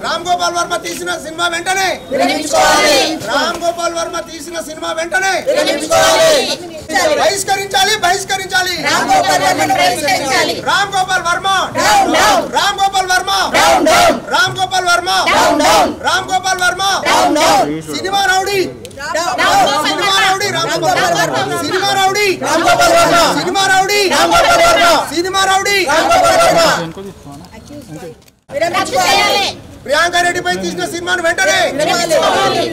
రామ్ గోపాల్ వర్మ తీసిన సినిమా వెంటనే విరమించుకోవాలి రామ్ గోపాల్ వర్మ తీసిన సినిమా వెంటనే విరమించుకోవాలి బహిష్కరించాలి బహిష్కరించాలి రామ్ గోపాల్ వర్మను బహిష్కరించాలి Ram Gopal Varma down down Ram Gopal Varma down down Ram Gopal Varma down down Ram Gopal Varma down down cinema rowdy cinema rowdy Ram Gopal Varma cinema rowdy Ram Gopal Varma cinema rowdy Ram Gopal Varma cinema rowdy Ram Gopal Varma విరమించుకోవాలి ప్రియాంక రెడ్డిపై తీసిన సినిమాను వెంటనే విరమించుకోవాలి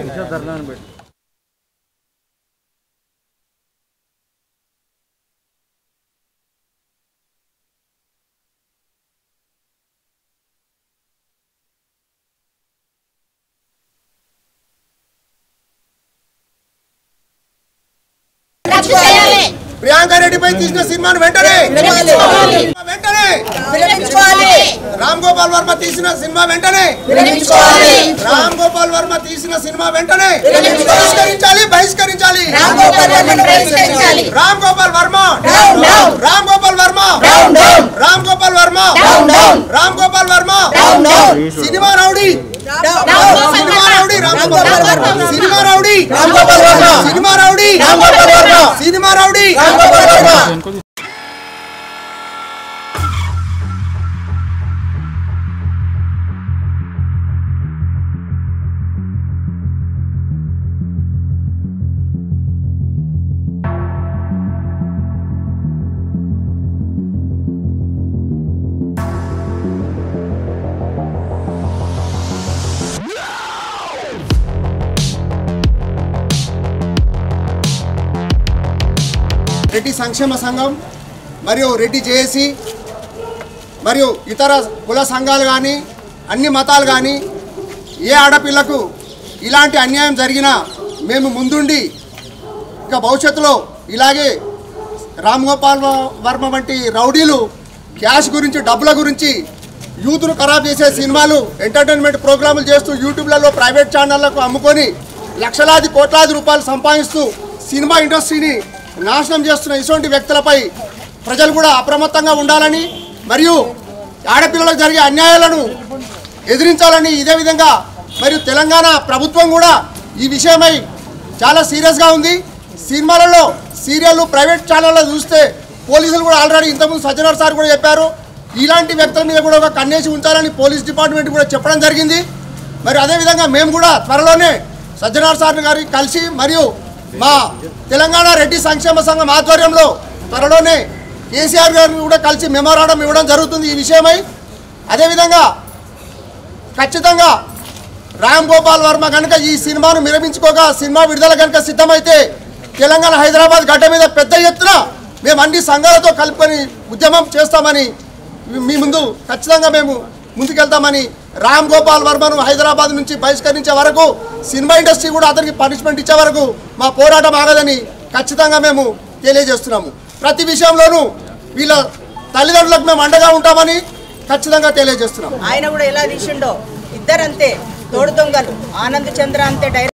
విరమించుకోవాలి ప్రియాంక రెడ్డిపై తీసిన సినిమాను వెంటనే విరమించుకోవాలి వెంటనే విరమించుకోవాలి రామ్ గోపాల్ వర్మ తీసిన సినిమా వెంటనే విరమించుకోవాలి రామ్ గోపాల్ వర్మ తీసిన సినిమా వెంటనే విరమించుకోవాలి. బహిష్కరించాలి బహిష్కరించాలి రామ్ గోపాల్ వర్మను బహిష్కరించాలి Ram Gopal Varma down down Ram Gopal Varma down down Ram Gopal Varma down down Ram Gopal Varma down down cinema rowdy down cinema rowdy Ram Gopal Varma cinema rowdy Ram Gopal Varma cinema rowdy Ram Gopal Varma cinema rowdy Ram Gopal Varma Reddy సంక్షేమ సంఘం మరియు రెడ్డి జేఏసీ మరియు ఇతర కుల సంఘాలు కానీ అన్ని మతాలు కానీ ఏ ఆడపిల్లకు ఇలాంటి అన్యాయం జరిగినా మేము ముందుండి ఇక భవిష్యత్తులో ఇలాగే రామ్ గోపాల్ వర్మ వంటి రౌడీలు క్యాష్ గురించి డబ్బుల గురించి యూత్ను ఖరాబ్ చేసే సినిమాలు ఎంటర్టైన్మెంట్ ప్రోగ్రాములు చేస్తూ యూట్యూబ్లలో ప్రైవేట్ ఛానళ్లకు అమ్ముకొని లక్షలాది కోట్లాది రూపాయలు సంపాదిస్తూ సినిమా ఇండస్ట్రీని నాశనం చేస్తున్న ఇటువంటి వ్యక్తులపై ప్రజలు కూడా అప్రమత్తంగా ఉండాలని మరియు ఆడపిల్లలకు జరిగే అన్యాయాలను ఎదిరించాలని ఇదే విధంగా మరియు తెలంగాణ ప్రభుత్వం కూడా ఈ విషయమై చాలా సీరియస్గా ఉంది సినిమాలలో సీరియల్ ప్రైవేట్ ఛానల్లో చూస్తే పోలీసులు కూడా ఆల్రెడీ ఇంతకుముందు సజ్జనార్ సార్ కూడా చెప్పారు ఇలాంటి వ్యక్తుల మీద కూడా ఒక కన్నేసి ఉంచాలని పోలీస్ డిపార్ట్మెంట్ కూడా చెప్పడం జరిగింది మరి అదేవిధంగా మేము కూడా త్వరలోనే సజ్జనార్ సార్ గారికి కలిసి మరియు మా తెలంగాణ రెడ్డి సంక్షేమ సంఘం ఆధ్వర్యంలో త్వరలోనే కేసీఆర్ గారిని కూడా కలిసి మెమోరాండం ఇవ్వడం జరుగుతుంది ఈ విషయమై అదేవిధంగా ఖచ్చితంగా రామ్ గోపాల్ వర్మ కనుక ఈ సినిమాను విరమించుకోగా సినిమా విడుదల కనుక సిద్ధమైతే తెలంగాణ హైదరాబాద్ గడ్డ మీద పెద్ద ఎత్తున మేము అన్ని సంఘాలతో కలుపుకొని ఉద్యమం చేస్తామని మీ ముందు ఖచ్చితంగా మేము ముందుకెళ్తామని రామ్ గోపాల్ వర్మను హైదరాబాద్ నుంచి బహిష్కరించే వరకు సినిమా ఇండస్ట్రీ కూడా అతనికి పనిష్మెంట్ ఇచ్చే వరకు మా పోరాటం ఆగదని ఖచ్చితంగా మేము తెలియజేస్తున్నాము ప్రతి విషయంలోనూ వీళ్ళ తల్లిదండ్రులకు మేము అండగా ఉంటామని ఖచ్చితంగా తెలియజేస్తున్నాము ఆయన కూడా ఎలా తీసిండో ఇద్దరంతే తోడు దొంగలు ఆనంద్ చంద్ర అంతే డైరెక్ట్